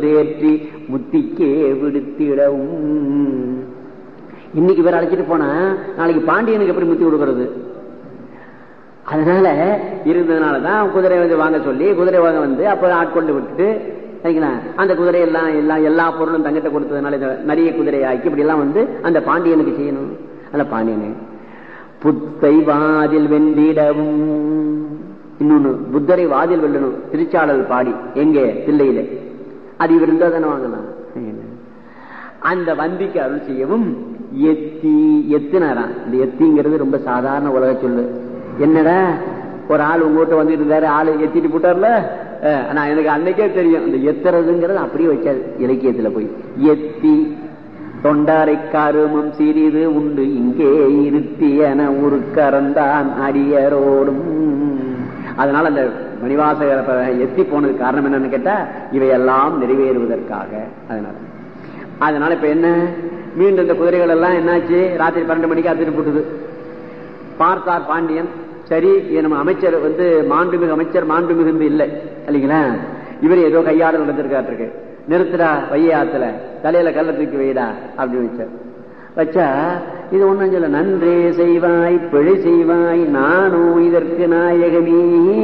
ஏற்றி முத்திக்கே விடுத்திடவும் இன்னைக்கு இவர் அழைச்சிட்டு போனா நாளைக்கு பாண்டியனுக்கு எப்படி முத்தி கொடுக்கறது அதனால இருந்ததுனாலதான் குதிரை வந்து வாங்க சொல்லி குதிரை வாங்க வந்து அப்ப ஆட்கொண்டு விட்டுட்டு சரிங்களா அந்த குதிரை எல்லாம் எல்லாம் எல்லா பொருளும் தங்கிட்ட கொடுத்ததுனால இந்த நிறைய குதிரை ஆக்கி இப்படி எல்லாம் வந்து அந்த பாண்டியனுக்கு செய்யணும் அல்ல பாண்டியனு புத்தை வாதில் வென்றிடவும் இன்னொன்னு புத்தரை வாதில் வெல்லணும் திருச்சாளல் பாடி எங்கே தில்லையில அது இவர் இருந்தா தானே வாங்கலாம் அந்த வந்திக்கு அருள் செய்யவும் எத்தி எத்தினாராம் இந்த எத்திங்கிறது ரொம்ப சாதாரண உலக சொல்லு என்னடா ஒரு ஆள் உங்க வீட்டு வந்துட்டு இருந்தாரு ஆளு எத்திட்டு போட்டார்ல ஆனா எனக்கு அன்னைக்கே தெரியும் இந்த எத்துறதுங்கிறது அப்படியே வச்சாது இலக்கியத்துல போய் எத்தி தொண்டாரை கருமம் சிறிது உண்டு இங்கே இருத்தி என ஒரு கறந்தான் அடியரோடும் அதனால அந்த மணிவாசகரை எத்தி போனது காரணம் என்னன்னு கேட்டா இவையெல்லாம் நிறைவேறுவதற்காக அதனால அதனால இப்ப என்ன மீண்டும் இந்த குதிரைகள் எல்லாம் என்னாச்சு ராத்திரி பன்னெண்டு மணிக்கு அத்திட்டு போட்டுது பார்த்தார் பாண்டியன் சரி நம்ம அமைச்சர் வந்து மாண்புமிகு அமைச்சர் மாண்பு மிகுந்து இல்லை இல்லைங்களா இவர் ஏதோ கையாடல் நடந்திருக்காரு நிறுத்துடா வைய ஆத்துல தலையில கல்ல தூக்கி வைடா அப்படின்னு வச்சார் வச்சா இது ஒண்ணும் சொல்ல நன்றே செய்வாய் பிழை செய்வாய் நானும் இதற்கு நாயகமே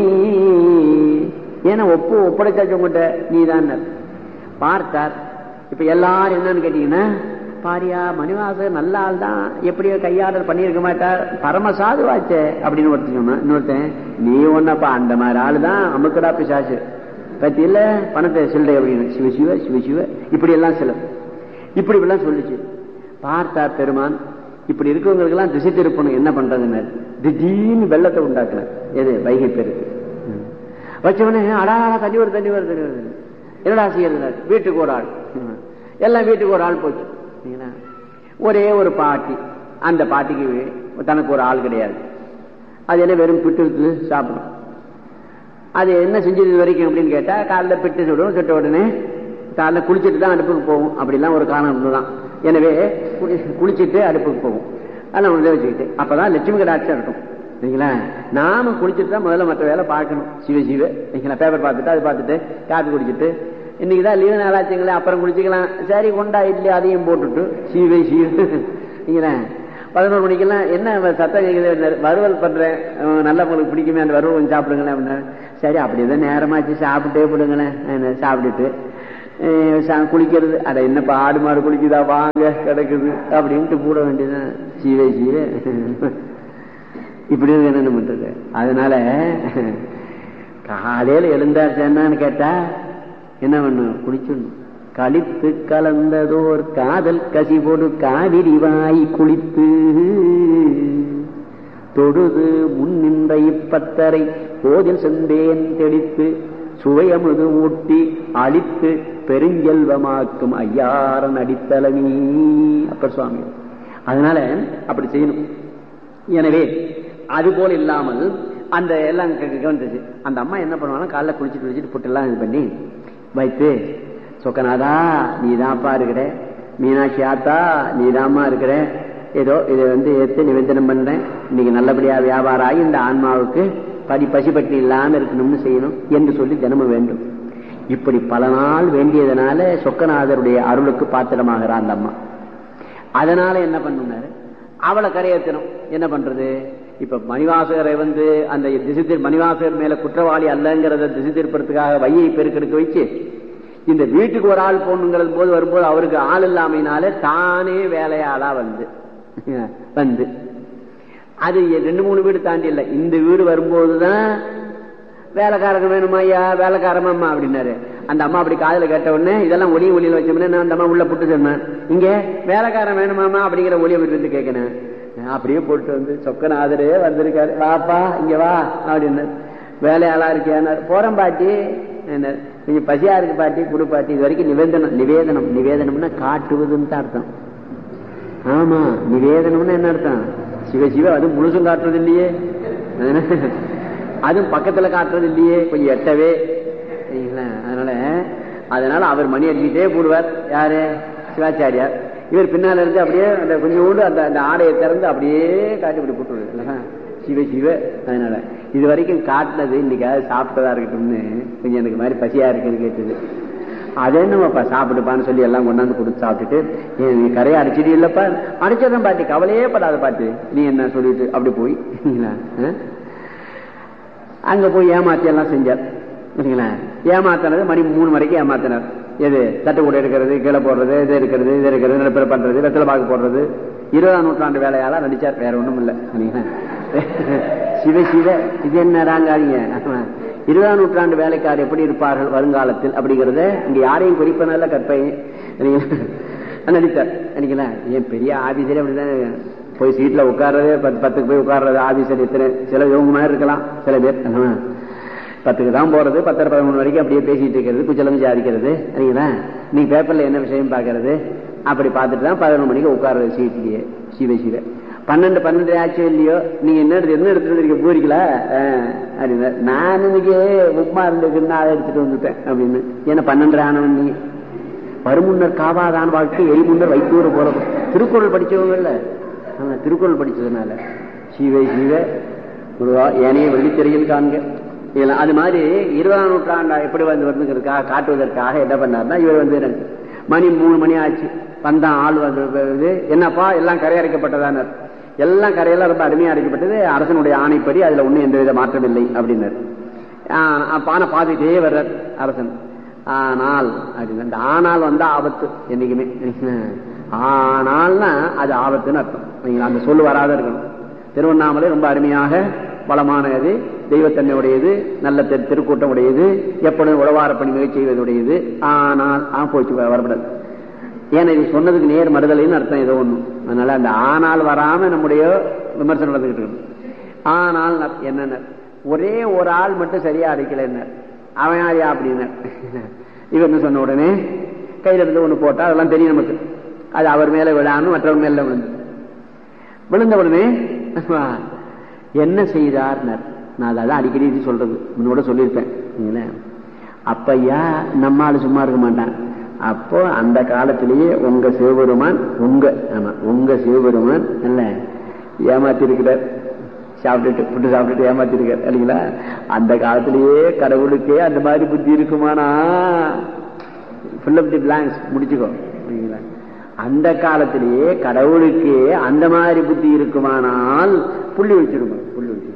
ஏன்னா ஒப்பு ஒப்படைச்சாச்சு உங்ககிட்ட நீதான் பார்த்தார் இப்ப எல்லாரும் என்னன்னு கேட்டீங்கன்னா பாரியா மணிவாசர் நல்ல ஆள் தான் எப்படியோ கையாடல் பண்ணியிருக்க மாட்டார் பரம சாதுவாச்சே அப்படின்னு ஒருத்தன் சொன்னான் இன்னொருத்தன் நீ ஒன்னப்பா அந்த மாதிரி ஆளு தான் அமுக்கடா பிசாசு பத்தி இல்ல பணத்தை சில்லறை அப்படின்னு சிவ சிவ சிவ சிவ இப்படி எல்லாம் சில இப்படி எல்லாம் சொல்லிச்சு பார்த்தார் பெருமான் இப்படி இருக்கவங்களுக்கு எல்லாம் திசை திருப்பணும் என்ன பண்றதுன்னு திடீர்னு வெள்ளத்தை உண்டாக்குனார் எது வைகை பெருக்கு வச்சவனே அடா தண்ணி வருது தண்ணி வருது தண்ணி வருது என்னடா செய்யறது வீட்டுக்கு ஒரு ஆள் எல்லாம் வீட்டுக்கு ஒரு ஆள் போச்சு ஒரே ஒரு பாட்டி அந்த பாட்டிக்கு தனக்கு ஒரு ஆள் கிடையாது அது என்ன வெறும் பிட்டு சாப்பிடும் அது என்ன செஞ்சது வரைக்கும் அப்படின்னு கேட்டா காலைல பிட்டு சுடும் சுட்ட உடனே காலைல குளிச்சுட்டு தான் அடுப்புக்கு போகும் அப்படிலாம் ஒரு காரணம் இருந்துதான் எனவே குளிச்சுட்டு அடுப்புக்கு போகும் அதெல்லாம் உள்ள வச்சுக்கிட்டு அப்பதான் லட்சுமி கடாட்சம் இருக்கும் சரிங்களா நாம குளிச்சுட்டு தான் முதல்ல மற்ற வேலை பார்க்கணும் சிவ சிவ சரிங்களா பேப்பர் பார்த்துட்டு அது பார்த்துட்டு காப்பி குடிச்சிட்டு இன்னைக்குதான் லீவு நாளாச்சுங்களே அப்புறம் குடிச்சுக்கலாம் சரி கொண்டா இட்லி அதையும் போட்டுட்டு சீவை சீவை பதினோரு மணிக்கெல்லாம் என்ன சத்தம் கேட்குது வறுவல் பண்றேன் நல்லா உங்களுக்கு பிடிக்குமே அந்த வறுவல் கொஞ்சம் சாப்பிடுங்களேன் அப்படின்னா சரி அப்படிதான் நேரமாச்சு சாப்பிட்டே போடுங்களேன் சாப்பிட்டுட்டு குளிக்கிறது அட என்னப்பா ஆடு மாடு குளிக்குதா வாங்க கிடக்குது அப்படின்ட்டு போட வேண்டியதுதான் சீவை சீவை இப்படி என்ன பண்றது அதனால காலையில எழுந்தாச்சு என்னன்னு கேட்டா என்ன பண்ணும் குளிச்சுடணும் கழித்து கலந்ததோர் காதல் கசிபோடு காவிரி வாய் குளித்து தொழுது முன்னின்ற இப்பத்தரை கோதில் செந்தேன் தெளித்து சுவையமுது ஊட்டி அழித்து பெருஞ்செல்வமாக்கும் ஐயாரன் அடித்தலமீ அப்பர் சுவாமி அதனால அப்படி செய்யணும் எனவே அது போல இல்லாமல் அந்த எல்லாம் கவனிச்சு அந்த அம்மா என்ன பண்ணுவாங்க காலைல குளிச்சுட்டு குளிச்சுட்டு புட்டெல்லாம் இது பண்ணி வைத்து சொக்கநாதா நீ தான்ப்பா இருக்கிற மீனாட்சி ஆத்தா நீ தாமா இருக்கிற ஏதோ இதை வந்து எடுத்து நிவேதனம் பண்றேன் இன்னைக்கு நல்லபடியா வியாபாரம் ஆகி இந்த ஆன்மாவுக்கு படி பசிப்பட்டி இல்லாம இருக்கணும்னு செய்யணும் என்று சொல்லி தினமும் வேண்டும் இப்படி பல நாள் வேண்டியதனால சொக்கநாதருடைய அருளுக்கு பாத்திரமாகிறார் அந்த அம்மா அதனால என்ன பண்ணுனாரு அவளை கரையேற்றணும் என்ன பண்றது இப்ப மணிவாசகரை வந்து அந்த திசை மணிவாசகர் மேல குற்றவாளி அல்லங்கிறத திசை திருப்பறதுக்காக வையை பெருக்கெடுக்க வச்சு இந்த வீட்டுக்கு ஒரு ஆள் போகணுங்கிறது போது வரும்போது அவருக்கு ஆள் இல்லாமையினால தானே வேலையாளா வந்து வந்து அது ரெண்டு மூணு வீடு தாண்டி இல்லை இந்த வீடு வரும்போதுதான் வேலைக்காரங்க வேணுமா ஐயா வேலைக்காரமாம்மா அப்படின்னாரு அந்த அம்மா அப்படி காதல கேட்ட உடனே இதெல்லாம் ஒளியும் ஒளியில வச்சோம்னா நான் அந்த அம்மா உள்ள புட்டு சொன்னேன் இங்க வேலைக்காரன் வேணுமாமா அப்படிங்கிற ஒளியை விட்டு வந்து கேட்கணும் அப்படியே போட்டு வந்து சொக்கநாதரே வந்திருக்காரு வாப்பா இங்க வா அப்படின்னு வேலையாளா இருக்கியா போறேன் பாட்டி என்ன கொஞ்சம் பசியா இருக்கு பாட்டி குடு பாட்டி இது வரைக்கும் நிவேதனம் நிவேதனம் நிவேதனம்னா காட்டுவதுன்னு தான் அர்த்தம் ஆமா நிவேதனம்னு என்ன அர்த்தம் சிவ சிவ அது முழுசும் காட்டுறது இல்லையே அதுவும் பக்கத்துல காட்டுறது இல்லையே கொஞ்சம் எட்டவே அதனால அதனால அவர் மணி அடிக்கிட்டே போடுவார் யாரு சிவாச்சாரியார் இவர் பின்னால இருந்து அப்படியே அந்த கொஞ்சோண்டு அந்த அந்த ஆடையை திறந்து அப்படியே காட்டி இப்படி போட்டுருவாரு சிவ சிவ அதனால இது வரைக்கும் காட்டினது இன்னைக்காவது சாப்பிட்டதா இருக்கட்டும்னு கொஞ்சம் எனக்கு மாதிரி பசியா இருக்குன்னு கேட்டது அதே என்னமாப்பா சாப்பிடுப்பான்னு சொல்லி எல்லாம் கொண்டாந்து கொடுத்து சாப்பிட்டுட்டு "ஏய், நீ கரையை அடிச்சிட்டு இல்லப்பா அடிச்சதான் பாட்டி கவலையே படாத பாட்டி நீ என்ன சொல்லிட்டு அப்படி போய் ஆ? அங்க போய் ஏமாத்தி எல்லாம் செஞ்சார் சரிங்களா ஏமாத்தினது மணி மூணு வரைக்கும் ஏமாத்தினார் எது தட்டு கூட எடுக்கிறது கீழே போடுறது இது எடுக்கிறது இது எடுக்கிறது நிலப்பிற பண்றது வெத்தலை பாக்கு போடுறது இருபதாம் நூற்றாண்டு வேலையால நடிச்சார் வேற ஒண்ணும் இல்ல சரிங்களா? சிவ சிவ இது என்ன ராங்காதீங்க ஆமா. இருபதாம் நூற்றாண்டு வேலைக்காரர் எப்படி இருப்பார்கள் வருங்காலத்தில் அப்படிங்கறத இங்க யாரையும் குறிப்பனல்ல கற்பை சரிங்களா? நடித்தார் சரிங்களா ஏன் பெரிய ஆபீசரே அப்படிதான் போய் சீட்ல உட்கார்றதே பத்து பத்துக்கு போய் உட்கார்றது ஆபீசர் எத்தனை சில இவங்க மாதிரி இருக்கலாம் சில பேர் ஆமா. பத்துக்கு தான் போறது பத்தரை பதிமூணு வரைக்கும் அப்படியே பேசிட்டு இருக்கிறது குச்சலம் சாதிக்கிறது சரிங்களா நீங்க பேப்பர்ல என்ன விஷயம் பாக்குறது அப்படி பார்த்துட்டு தான் பதினொன்று மணிக்கு உட்கார்றது சீட்லயே சிவ சிவ பன்னெண்டு பன்னெண்டு ஆச்சு இல்லையோ நீங்க என்ன எடுத்து என்ன எடுத்துட்டு வந்திருக்க பூரிக்கலா அப்படின்னு நான் இன்னைக்கு உப்மா இருந்துக்குன்னு அதை எடுத்துட்டு வந்துட்டேன் அப்படின்னு ஏன்னா பன்னெண்டு ஆனவன் நீ வருமுன்னர் காவாதான் வாழ்க்கை எரிமுன்னர் வைத்தூர் போல திருக்குறள் படிச்சவங்கல்ல ஆமா திருக்குறள் படிச்சதுனால சிவை சிவ முருகா ஏனைய வெள்ளித்திரையில் காண்க இதெல்லாம் அது மாதிரி இருபதாம் நூற்றாண்டா எப்படி வந்து வருதுங்கிறதுக்காக காட்டுவதற்காக என்ன பண்ணாருன்னா இவர் வந்து எனக்கு மணி மூணு மணி ஆச்சு வந்தான் ஆள் வந்து இது, என்னப்பா எல்லாம் கரையடைக்கப்பட்டதானார் எல்லாம் கரையெல்லாம் ரொம்ப அருமையா அடைக்கப்பட்டது அரசனுடைய ஆணைப்படி அதுல ஒண்ணும் எந்த வித மாற்றம் இல்லை அப்படின்னார் ஆஹ் பானை பார்த்துட்டே வர்றார் அரசன் ஆனால் அப்படின்னு அந்த ஆனால் வந்தா ஆபத்து என்னைக்குமே ஆனால்னா அது ஆபத்துன்னு அர்த்தம் சரிங்களா? அந்த சொல்லு வராத இருக்கணும் திருவண்ணாமலை ரொம்ப அருமையாக வளமானது தெய்வத்தன்மை உடையது நல்ல திரு- திருக்கூட்டம் உடையது எப்பொழுதும் உழவார பணி மிகச் செய்வதுடையது ஆனால் ஆ போச்சு வ- வரப்படாது ஏன்னா இது சொன்னதுக்கு நேர் மறுதலைன்னு அர்த்தம் ஏதோ ஒண்ணு அதனால அந்த ஆனால் வராம நம்முடைய விமர்சனம் நடந்துகிட்டு இருக்கு ஆனால் ந- என்னன்னா ஒரே ஒரு ஆள் மட்டும் சரியா அடைக்கலைன்னார் அவன் யாரியா அப்படின்னார் இவர் என்ன சொன்ன உடனே கையில இருந்து ஒண்ணு போட்டா அதெல்லாம் தெரியும் நமக்கு அது அவர் மேல விழான்னு மற்றவர் மேல விழுந்து விழுந்த உடனே என்ன செய்தார்னர் நான் அதான் அடிக்கடி இது சொல்றது முன்னோட சொல்லியிருப்பேன் சரிங்களா? அப்ப ஐயா நம்ம ஆளு சும்மா இருக்க மாட்டான் அப்போ அந்த காலத்திலேயே உங்க சிவபெருமான் உங்க ஆமா உங்க சிவபெருமான் இல்ல ஏமாத்தி இருக்கிறார் சாப்பிட்டுட்டு புட்டு சாப்பிட்டுட்டு ஏமாத்தி இருக்கார் இல்லைங்களா அந்த காலத்திலேயே கடவுளுக்கே அந்த மாதிரி புத்தி இருக்குமானா fill up the blanks முடிச்சுக்கோ சரிங்களா? அந்த காலத்திலேயே கடவுளுக்கு அந்த மாதிரி புத்தி இருக்குமானால் புள்ளி வச்சிருக்கும் புள்ளி வச்சிருக்கும்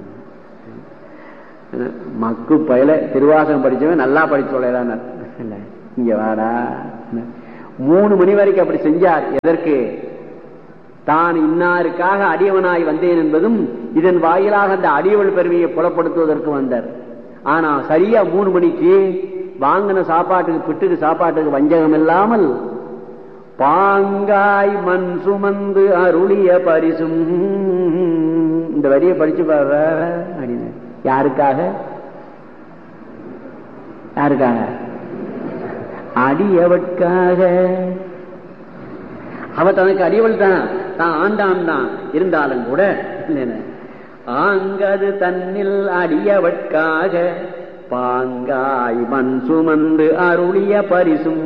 மக்கு பயில திருவாசகம் படிச்சவன் நல்லா படிச்சு சொல்லலாம் இங்க வாடா மூணு மணி வரைக்கும் அப்படி செஞ்சார் எதற்கு தான் இன்னாருக்காக அடியவனாய் வந்தேன் என்பதும் இதன் வாயிலாக அந்த அடியவள் பெருமையை புலப்படுத்துவதற்கு வந்தார் ஆனா சரியா மூணு மணிக்கு வாங்கின சாப்பாட்டுக்கு பிட்டுக்கு சாப்பாட்டுக்கு வஞ்சகம் இல்லாமல் பாங்காய் மண் சுமந்து அருளிய பரிசும் இந்த வரியை படிச்சு பாரு அப்படின்னு யாருக்காக யாருக்காக அடியவட்காக அவ தனக்கு அடியவள் தான் தான் ஆண்டான் தான் இருந்தாலும் கூட இல்லைன்னு, ஆங்கது தன்னில் அடியவட்காக பாங்காய் மண் சுமந்து அருளிய பரிசும்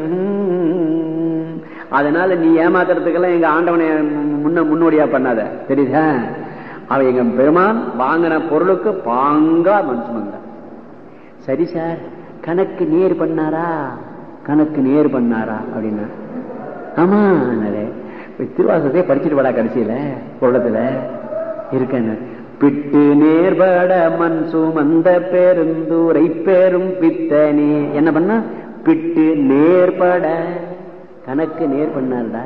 அதனால நீ ஏமாத்துறதுக்கெல்லாம் எங்க ஆண்டவனை முன்ன முன்னோடியா பண்ணாத தெரியுதா அவ எங்க பெருமான் வாங்கின பொருளுக்கு பாங்கா மண் சுமந்தான் சரி சார் கணக்கு நேர் பண்ணாரா கணக்கு நேர் பண்ணாரா அப்படின்னா ஆமா என்னது, திருவாசகத்தை படிச்சுட்டு வாடா கடைசியில பொருளத்துல இருக்கேன்னு பிட்டு நேர்பட மண் சுமந்த பெருந்தூரை பெரும் பித்தனே என்ன பண்ணா பிட்டு நேர்பட கணக்கு நேர் பண்ணாருடா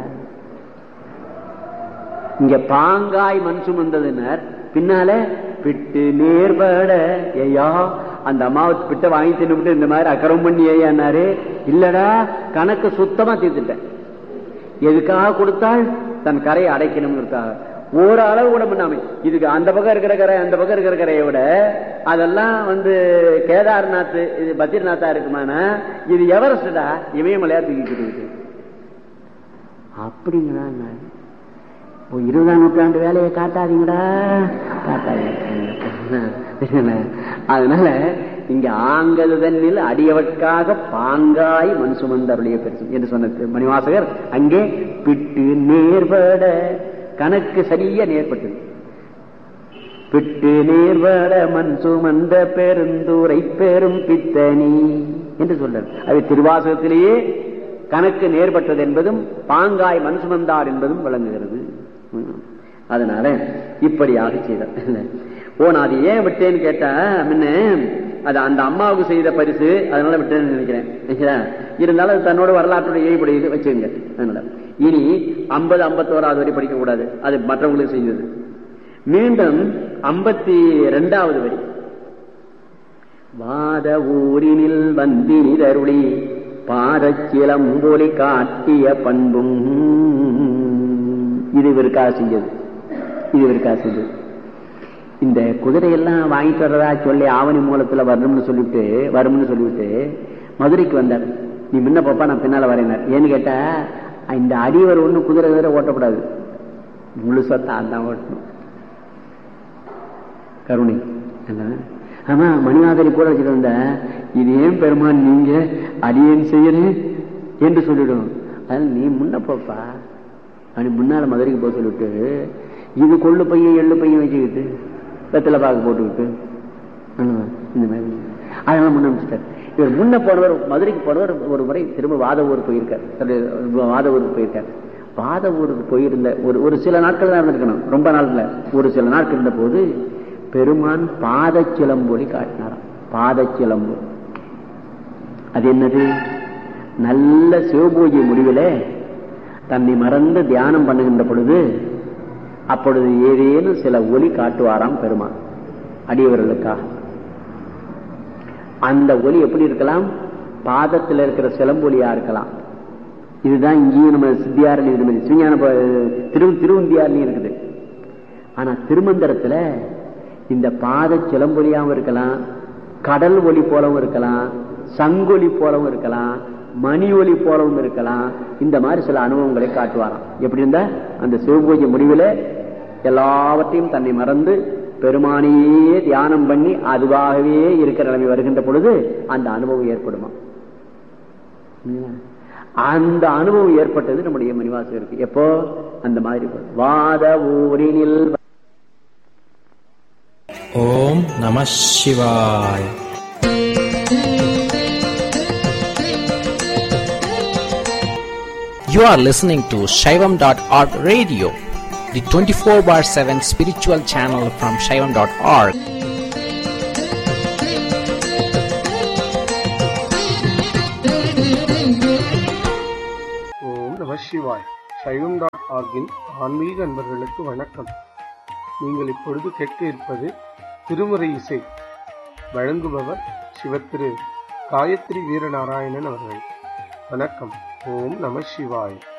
இங்க பாங்காய் மண் சுமந்ததுனர் பின்னால பிட்டு நேர்பட ஐயா அந்த அம்மாவை பிட்ட வாங்கி தின்னுபிட்டு இந்த மாதிரி அக்கறம் பண்ணி ஐயானாரு இல்லடா கணக்கு சுத்தமா தீர்த்துட்டேன் எதுக்காக கொடுத்தாள் தன் கரையை அடைக்கணுங்கிறதுக்காக ஒரு அளவு கூட பண்ணாம இதுக்கு அந்த பக்கம் இருக்கிற கரை அந்த பக்கம் இருக்கிற கரையை விட அதெல்லாம் வந்து கேதார்நாத் இது பத்ரிநாத்தா இருக்குமானா இது எவரெஸ்டா இமயமலையா தூக்கிட்டு இருக்கு அப்படிங்களா நான் இப்போ இருபதாம் நூற்றாண்டு வேலையை காட்டாதீங்கடா காட்டாதீங்க அதனால இங்க ஆங்கது தன்னில் அடியவற்காக பாங்காய் மண் சுமந்தருடைய பெருசு என்று சொன்ன மணிவாசகர் அங்கே பிட்டு நேர்பட கணக்கு சரியா நேர்பட்டது பிட்டு நேர்பட மண் சுமந்த பெருந்துரை பெரும் பித்தனி என்று சொல்றார் அது திருவாசகத்திலேயே கணக்கு நேர்பட்டது என்பதும் பாங்காய் மண் சுமந்தார் என்பதும் விளங்குகிறது ம். அதனால இப்படியாக செய்தார் ஓ நான் அது ஏன் விட்டேன்னு கேட்டா முன்ன அது அந்த அம்மாவுக்கு செய்த பரிசு அதனால விட்டேன்னு நினைக்கிறேன் சரிங்களா? இருந்தாலும் அது தன்னோட வரலாற்றுடைய ஏற்படி இது வச்சுங்க அதனால இனி ஐம்பது ஐம்பத்தோராவது வரை படிக்க கூடாது அது மற்றவங்களுக்கு செய்தது மீண்டும் ஐம்பத்தி ரெண்டாவது வரி வாத ஊரினில் வந்தினிதருளி பாதச்சிலம்பொலி காட்டிய பண்பும் இது இவருக்காக செஞ்சது இது இவருக்காக செஞ்சது இந்த குதிரையெல்லாம் வாங்கிட்டு வர்றதா சொல்லி ஆவணி மூலத்துல வரணும்னு சொல்லிவிட்டு வரும்னு சொல்லிவிட்டு மதுரைக்கு வந்தார் நீ முன்ன பாப்பா நான் பின்னால வரேனார் ஏன்னு கேட்டா இந்த அடிவர் ஒண்ணு குதிரை குதிரை ஓட்டக்கூடாது முழுசா தான் தான் ஓட்டணும் கருணை என்ன? ஆமா மணிநாதரி கூட வச்சுட்டு வந்த இது ஏன் பெருமான் நீங்க அடியேன் செய்யறேன் என்று சொல்லிடும் அதனால நீ முன்ன போப்பா அப்படி முன்னால மதுரைக்கு போக சொல்லிவிட்டு இது கொள்ளு பையன் எள்ளு பையன் வச்சுக்கிட்டு வெத்தலை பாக்கு போட்டுக்கிட்டு ஆமா, இந்த மாதிரி அதனால முன்ன அமைச்சிட்டார் இவர் முன்ன போனவர் மதுரைக்கு போனவர் ஒரு முறை திரும்ப வாத ஊர் போயிருக்கார் தன்னுடைய வாத ஊருக்கு போயிருக்கார் வாத ஊருக்கு போயிருந்த ஒரு ஒரு சில நாட்கள் தான் இருந்திருக்கணும் ரொம்ப நாள்ல ஒரு சில நாட்கள் இருந்த போது பெருமான் பாதச்சிலம்பொலி காட்டினாராம் பாதச்சிலம்பு அது என்னது நல்ல சிவபூஜை முடிவிலே தன்னை மறந்து தியானம் பண்ணுகின்ற பொழுது அப்பொழுது ஏதேனும் சில ஒலி காட்டுவாராம் பெருமான் அடியவர்களுக்காக அந்த ஒலி எப்படி இருக்கலாம் பாதத்தில் இருக்கிற சிலம்பொலியா இருக்கலாம் இதுதான் இங்கேயும் நம்ம சித்தியாரணி இது மாதிரி சிவஞான ப- திரு திருவந்தியாரணி இருக்குது ஆனா திருமந்திரத்துல இந்த பாத சிலம்பொலியாவும் இருக்கலாம் கடல் ஒலி போலவும் இருக்கலாம் சங்கொலி போலவும் இருக்கலாம் மணி ஒலி போலவும் இருக்கலாம் இந்த மாதிரி சில அனுபவங்களை காட்டுவாராம் எப்படி இருந்தா அந்த சிவபூஜை முடிவில் எல்லாவற்றையும் தன்னை மறந்து பெருமானையே தியானம் பண்ணி அதுவாகவே இருக்கிற நிலைமை வருகின்ற பொழுது அந்த அனுபவம் ஏற்படுமா அந்த அனுபவம் ஏற்பட்டது நம்முடைய மணிவாசகருக்கு எப்போ அந்த மாதிரி வாத ஊரினில் ஓம் நம சிவாய் You are listening to Shaivam.org radio, the 24 bar 7 spiritual channel from Shaivam.org. ஓம் நம சிவாய் சைவம் டாட் ஆர்கின் ஆன்மீக அன்பர்களுக்கு வணக்கம் நீங்கள் இப்பொழுது கேட்க இருப்பது திருமுறை இசை வழங்குபவர் சிவத்திரு காயத்ரி வீரநாராயணன் அவர்கள் வணக்கம் ஓம் நம சிவாய்